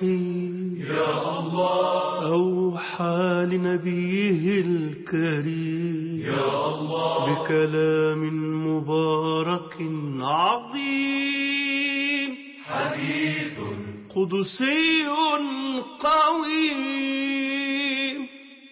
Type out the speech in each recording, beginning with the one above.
الرحيم يا الله أوحى لنبيه الكريم يا الله بكلام مبارك عظيم حديث قدسي قويم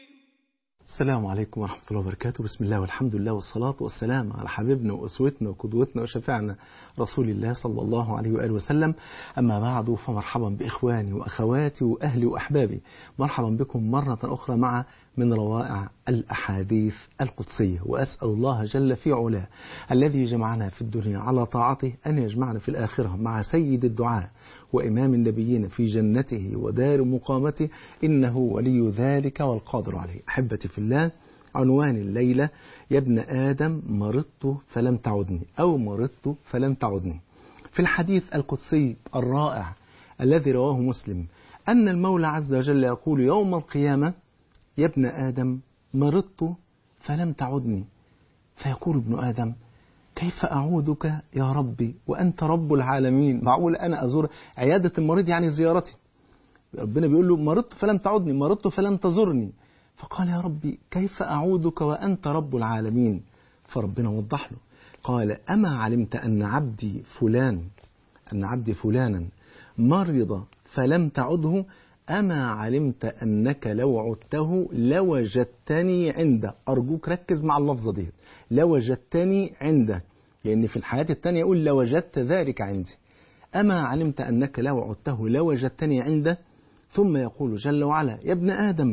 السلام عليكم ورحمة الله وبركاته بسم الله والحمد لله والصلاة والسلام على حبيبنا وأسوتنا وقدوتنا وشفيعنا رسول الله صلى الله عليه وآله وسلم أما بعد فمرحبا بإخواني وأخواتي وأهلي وأحبابي مرحبا بكم مرة أخرى مع من روائع الأحاديث القدسية وأسأل الله جل في علاه الذي جمعنا في الدنيا على طاعته أن يجمعنا في الآخرة مع سيد الدعاء وإمام النبيين في جنته ودار مقامته إنه ولي ذلك والقادر عليه أحبتي في الله عنوان الليلة يا ابن آدم مرضت فلم تعدني أو مرضت فلم تعدني في الحديث القدسي الرائع الذي رواه مسلم أن المولى عز وجل يقول يوم القيامة يا ابن آدم مرضت فلم تعدني فيقول ابن آدم كيف أعودك يا ربي وأنت رب العالمين معقول أنا أزور عيادة المريض يعني زيارتي ربنا بيقول له مرضت فلم تعدني مرضت فلم تزرني فقال يا ربي كيف أعودك وأنت رب العالمين فربنا وضح له قال أما علمت أن عبدي فلان أن عبدي فلانا مرض فلم تعده أما علمت أنك لو عدته لوجدتني عنده أرجوك ركز مع اللفظة دي لوجدتني عنده لأن في الحياة التانية يقول لوجدت ذلك عندي أما علمت أنك لو عدته لوجدتني عنده ثم يقول جل وعلا يا ابن آدم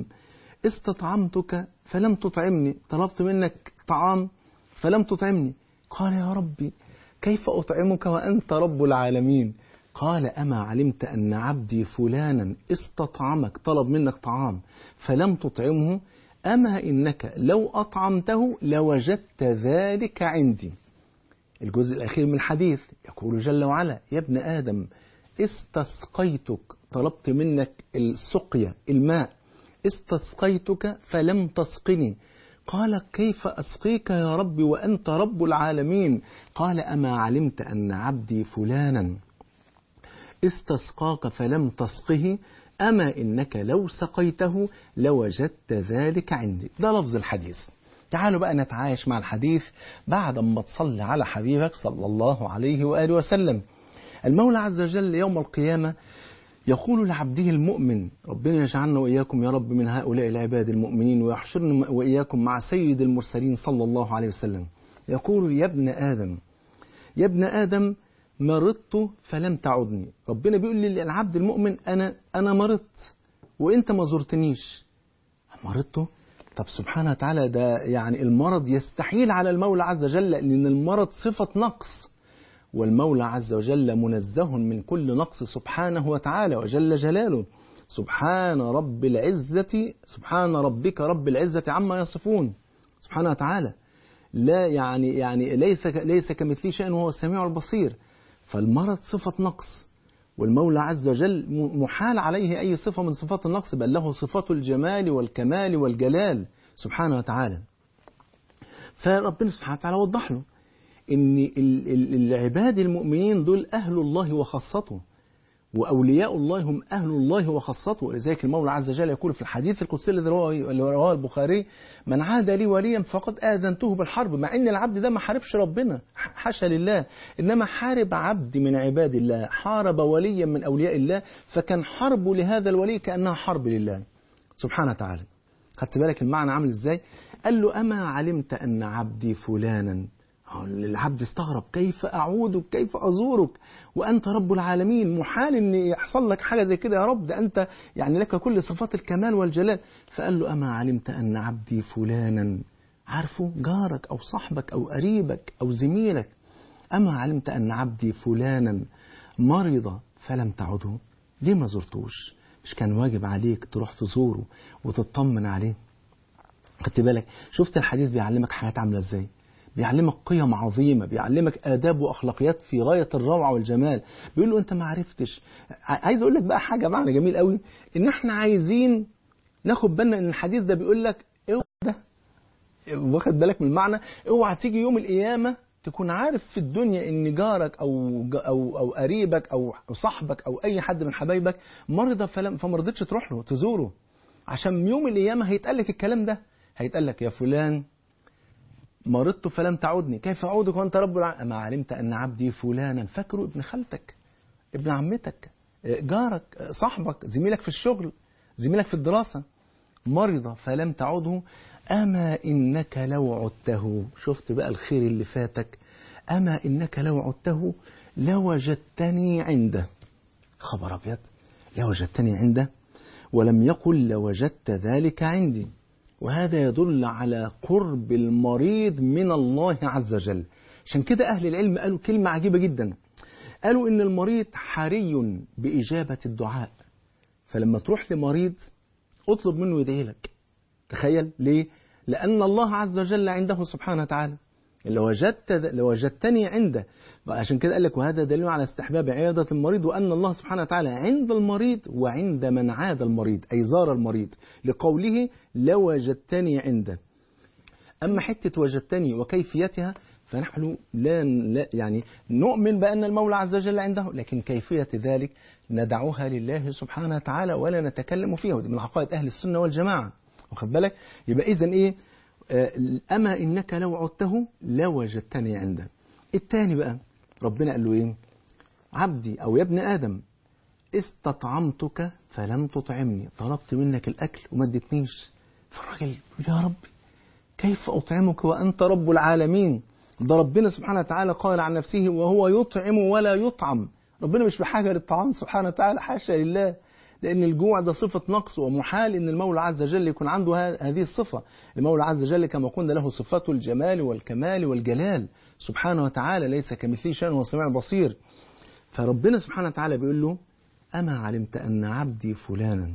استطعمتك فلم تطعمني طلبت منك طعام فلم تطعمني قال يا ربي كيف أطعمك وأنت رب العالمين قال أما علمت أن عبدي فلانا استطعمك طلب منك طعام فلم تطعمه أما إنك لو أطعمته لوجدت ذلك عندي الجزء الأخير من الحديث يقول جل وعلا يا ابن آدم استسقيتك طلبت منك السقيا الماء استسقيتك فلم تسقني قال كيف أسقيك يا رب وأنت رب العالمين قال أما علمت أن عبدي فلانا استسقاك فلم تسقه أما إنك لو سقيته لوجدت ذلك عندي ده لفظ الحديث تعالوا بقى نتعايش مع الحديث بعد ما تصلي على حبيبك صلى الله عليه وآله وسلم المولى عز وجل يوم القيامة يقول لعبده المؤمن ربنا يجعلنا وإياكم يا رب من هؤلاء العباد المؤمنين ويحشرنا وإياكم مع سيد المرسلين صلى الله عليه وسلم يقول يا ابن آدم يا ابن آدم مرضت فلم تعدني ربنا بيقول لي للعبد المؤمن أنا أنا مرضت وأنت ما زرتنيش مرضت طب سبحانه وتعالى ده يعني المرض يستحيل على المولى عز وجل لأن المرض صفة نقص والمولى عز وجل منزه من كل نقص سبحانه وتعالى وجل جلاله سبحان رب العزة سبحان ربك رب العزة عما يصفون سبحانه وتعالى لا يعني يعني ليس ليس كمثله شيء وهو السميع البصير فالمرض صفة نقص والمولى عز وجل محال عليه أي صفة من صفات النقص بل له صفات الجمال والكمال والجلال سبحانه وتعالى فربنا سبحانه وتعالى وضح له ان العباد المؤمنين دول اهل الله وخاصته واولياء الله هم اهل الله وخاصته ولذلك المولى عز وجل يقول في الحديث القدسي الذي رواه البخاري من عاد لي وليا فقد اذنته بالحرب مع ان العبد ده ما حاربش ربنا حاشا لله انما حارب عبد من عباد الله حارب وليا من اولياء الله فكان حربه لهذا الولي كانها حرب لله سبحانه وتعالى خدت بالك المعنى عامل ازاي قال له اما علمت ان عبدي فلانا العبد استغرب كيف أعودك كيف أزورك وأنت رب العالمين محال أن يحصل لك حاجة زي كده يا رب ده أنت يعني لك كل صفات الكمال والجلال فقال له أما علمت أن عبدي فلانا عارفه جارك أو صاحبك أو قريبك أو زميلك أما علمت أن عبدي فلانا مرض فلم تعده ليه ما زرتوش مش كان واجب عليك تروح تزوره وتطمن عليه خدت بالك شفت الحديث بيعلمك حاجات عامله ازاي بيعلمك قيم عظيمة بيعلمك آداب وأخلاقيات في غاية الروعة والجمال بيقول له أنت ما عرفتش عايز أقول لك بقى حاجة معنى جميل قوي إن إحنا عايزين ناخد بالنا إن الحديث ده بيقول لك اوعى ده واخد بالك من المعنى اوعى تيجي يوم القيامة تكون عارف في الدنيا ان جارك او او او قريبك او صاحبك او اي حد من حبايبك مرض فلم فما رضيتش تروح له تزوره عشان يوم القيامه هيتقال لك الكلام ده هيتقال لك يا فلان مرضت فلم تعودني كيف اعودك وانت رب العالمين ما علمت ان عبدي فلانا فاكره ابن خالتك ابن عمتك جارك صاحبك زميلك في الشغل زميلك في الدراسه مرض فلم تعده أما إنك لو عدته شفت بقى الخير اللي فاتك أما إنك لو عدته لوجدتني عنده خبر أبيض لوجدتني عنده ولم يقل لوجدت ذلك عندي وهذا يدل على قرب المريض من الله عز وجل عشان كده أهل العلم قالوا كلمة عجيبة جدا قالوا إن المريض حري بإجابة الدعاء فلما تروح لمريض اطلب منه يدعي لك تخيل ليه لأن الله عز وجل عنده سبحانه وتعالى لو وجدت لو وجدتني عنده عشان كده قال لك وهذا دليل على استحباب عيادة المريض وأن الله سبحانه وتعالى عند المريض وعند من عاد المريض أي زار المريض لقوله لو وجدتني عنده أما حتة وجدتني وكيفيتها فنحن لا لا- يعني نؤمن بأن المولى عز وجل عنده لكن كيفية ذلك ندعوها لله سبحانه وتعالى ولا نتكلم فيها ودي من عقائد أهل السنة والجماعة واخد بالك يبقى إذا إيه آه، أما إنك لو عدته لوجدتني عنده التاني بقى ربنا قال له إيه عبدي أو يا ابن آدم استطعمتك فلم تطعمني طلبت منك الأكل وما اديتنيش فالراجل يقول يا ربي كيف أطعمك وأنت رب العالمين ده ربنا سبحانه وتعالى قال عن نفسه وهو يطعم ولا يطعم ربنا مش بحاجة للطعام سبحانه وتعالى حاشا لله لأن الجوع ده صفة نقص ومحال أن المولى عز وجل يكون عنده ه- هذه الصفة المولى عز وجل كما قلنا له صفات الجمال والكمال والجلال سبحانه وتعالى ليس كمثله شيء وهو السميع البصير فربنا سبحانه وتعالى بيقول له أما علمت أن عبدي فلانا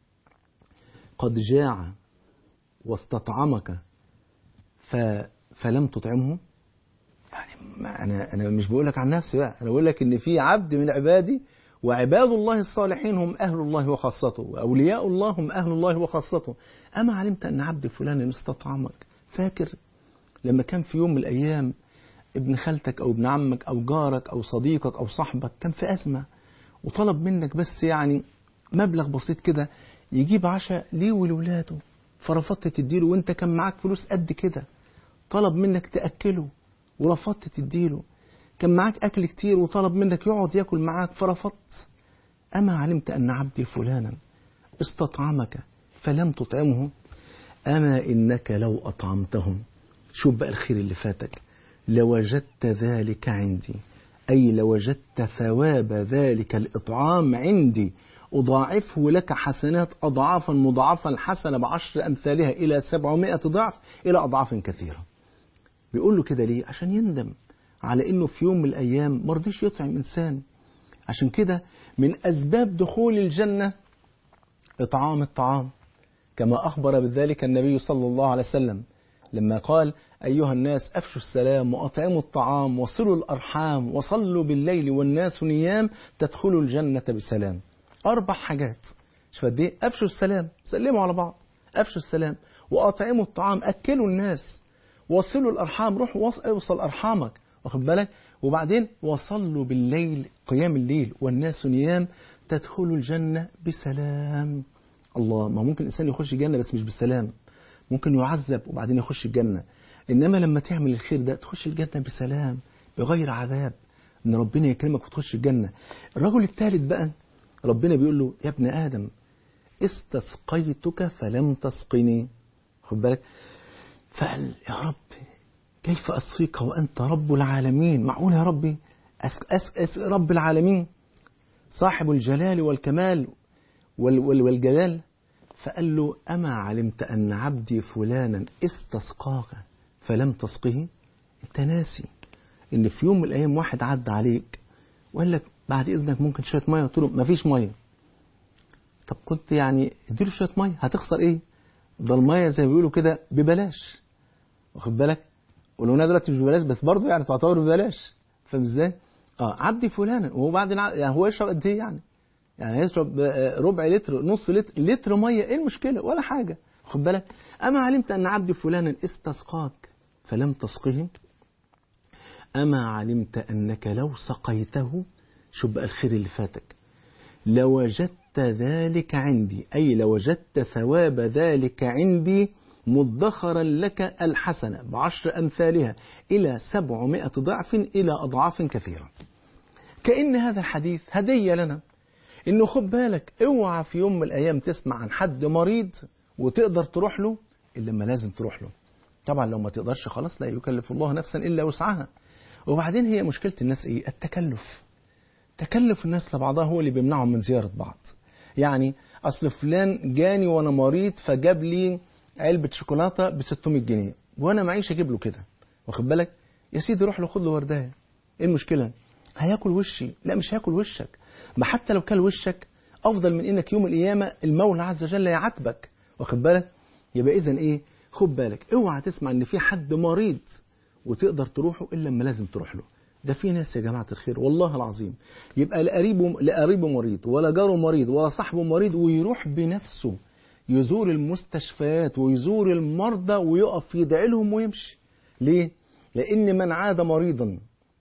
قد جاع واستطعمك ف... فلم تطعمه يعني ما انا انا مش بقول لك عن نفسي بقى انا بقول لك ان في عبد من عبادي وعباد الله الصالحين هم اهل الله وخاصته واولياء الله هم اهل الله وخاصته اما علمت ان عبد فلان استطعمك فاكر لما كان في يوم من الايام ابن خالتك او ابن عمك او جارك او صديقك او صاحبك كان في ازمه وطلب منك بس يعني مبلغ بسيط كده يجيب عشاء ليه ولولاده فرفضت تديله وانت كان معاك فلوس قد كده طلب منك تأكله ورفضت تديله كان معاك أكل كتير وطلب منك يقعد ياكل معاك فرفضت أما علمت أن عبدي فلانا استطعمك فلم تطعمه أما إنك لو أطعمتهم شوف بقى الخير اللي فاتك لوجدت ذلك عندي أي لوجدت ثواب ذلك الإطعام عندي أضاعفه لك حسنات أضعافا مضاعفة الحسنة بعشر أمثالها إلى سبعمائة ضعف إلى أضعاف كثيرة بيقول له كده ليه عشان يندم على انه في يوم من الايام ما رضيش يطعم انسان عشان كده من اسباب دخول الجنه اطعام الطعام كما اخبر بذلك النبي صلى الله عليه وسلم لما قال ايها الناس افشوا السلام واطعموا الطعام وصلوا الارحام وصلوا بالليل والناس نيام تدخلوا الجنه بسلام اربع حاجات شوف قد ايه افشوا السلام سلموا على بعض افشوا السلام واطعموا الطعام اكلوا الناس وصلوا الارحام روح وص- اوصل ارحامك واخد بالك وبعدين وصلوا بالليل قيام الليل والناس نيام تدخلوا الجنه بسلام الله ما ممكن الانسان يخش الجنه بس مش بالسلام ممكن يعذب وبعدين يخش الجنه انما لما تعمل الخير ده تخش الجنه بسلام بغير عذاب ان ربنا يكرمك وتخش الجنه الرجل الثالث بقى ربنا بيقول له يا ابن ادم استسقيتك فلم تسقني خد بالك فقال يا رب كيف أسقيك وأنت رب العالمين معقول يا ربي أس أس أس رب العالمين صاحب الجلال والكمال وال وال والجلال فقال له أما علمت أن عبدي فلانا استسقاك فلم تسقه أنت ناسي إن في يوم من الأيام واحد عدى عليك وقال لك بعد إذنك ممكن شوية مية قلت له مفيش مية طب كنت يعني اديله شوية مية هتخسر إيه ده المية زي ما بيقولوا كده ببلاش واخد بالك ولو دلوقتي مش ببلاش بس برضه يعني تعتبر ببلاش فاهم ازاي؟ اه عبدي فلانا وهو بعدين ع- يعني هو يشرب قد ايه يعني؟ يعني يشرب آه، ربع لتر نص لتر لتر ميه ايه المشكله؟ ولا حاجه خد بالك اما علمت ان عبدي فلانا استسقاك فلم تسقه أما علمت أنك لو سقيته شوف بقى الخير اللي فاتك لوجدت ذلك عندي أي لوجدت ثواب ذلك عندي مدخرا لك الحسنة بعشر أمثالها إلى سبعمائة ضعف إلى أضعاف كثيرة كأن هذا الحديث هدية لنا إنه خد بالك اوعى في يوم من الأيام تسمع عن حد مريض وتقدر تروح له إلا لما لازم تروح له طبعا لو ما تقدرش خلاص لا يكلف الله نفسا إلا وسعها وبعدين هي مشكلة الناس إيه التكلف تكلف الناس لبعضها هو اللي بيمنعهم من زيارة بعض يعني أصل فلان جاني وأنا مريض فجاب لي علبة شوكولاتة ب 600 جنيه وأنا معيش أجيب له كده واخد بالك يا سيدي روح له خد له ورداية إيه المشكلة هياكل وشي لا مش هياكل وشك ما حتى لو كل وشك أفضل من إنك يوم القيامة المولى عز وجل يعاتبك واخد بالك يبقى إذا إيه خد بالك اوعى تسمع إن في حد مريض وتقدر تروحه إلا لما لازم تروح له ده في ناس يا جماعة الخير والله العظيم يبقى لا قريبه لا قريبه مريض ولا جاره مريض ولا صاحبه مريض ويروح بنفسه يزور المستشفيات ويزور المرضى ويقف يدعي لهم ويمشي ليه؟ لأن من عاد مريضا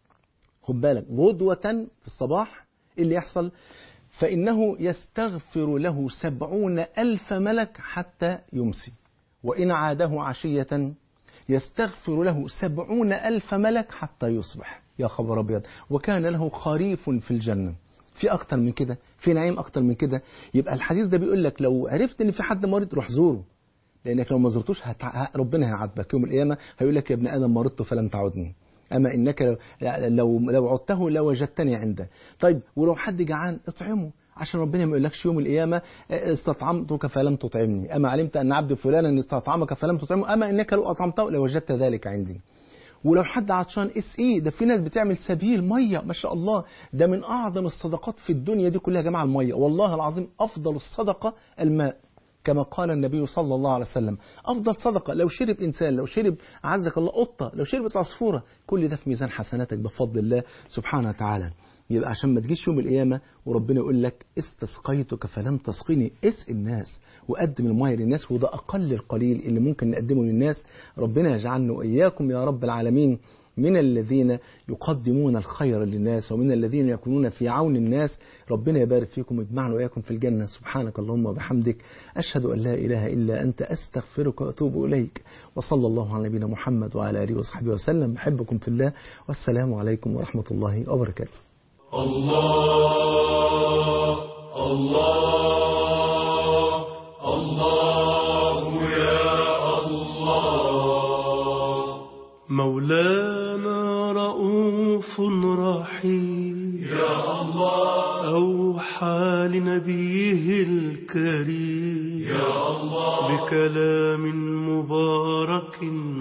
خد بالك غدوة في الصباح إيه اللي يحصل فإنه يستغفر له سبعون ألف ملك حتى يمسي وإن عاده عشية يستغفر له سبعون ألف ملك حتى يصبح يا خبر أبيض وكان له خريف في الجنة في أكتر من كده في نعيم أكتر من كده يبقى الحديث ده بيقول لك لو عرفت إن في حد مريض روح زوره لأنك لو ما زرتوش هتع... ربنا هيعاتبك يوم القيامة هيقول لك يا ابن آدم مرضت فلم تعدني أما إنك لو لو, لو عدته لوجدتني عنده طيب ولو حد جعان اطعمه عشان ربنا ما يقولكش يوم القيامة استطعمتك فلم تطعمني أما علمت أن عبد فلانا استطعمك فلم تطعمه أما إنك لو أطعمته لوجدت ذلك عندي ولو حد عطشان اسقيه ده في ناس بتعمل سبيل ميه ما شاء الله ده من اعظم الصدقات في الدنيا دي كلها يا جماعه الميه والله العظيم افضل الصدقه الماء كما قال النبي صلى الله عليه وسلم أفضل صدقة لو شرب إنسان لو شرب عزك الله قطة لو شربت عصفورة كل ده في ميزان حسناتك بفضل الله سبحانه وتعالى يبقى عشان ما تجيش يوم القيامة وربنا يقول لك استسقيتك فلم تسقني اسق الناس وقدم المية للناس وده أقل القليل اللي ممكن نقدمه للناس ربنا يجعلنا وإياكم يا رب العالمين من الذين يقدمون الخير للناس ومن الذين يكونون في عون الناس ربنا يبارك فيكم ويجمعنا وإياكم في الجنة سبحانك اللهم وبحمدك أشهد أن لا إله إلا أنت أستغفرك وأتوب إليك وصلى الله على نبينا محمد وعلى آله وصحبه وسلم بحبكم في الله والسلام عليكم ورحمة الله وبركاته الله الله الله يا الله مولانا رؤوف رحيم يا الله أوحى لنبيه الكريم يا الله بكلام مبارك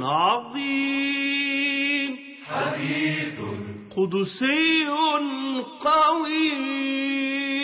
عظيم حديث قدسي قوي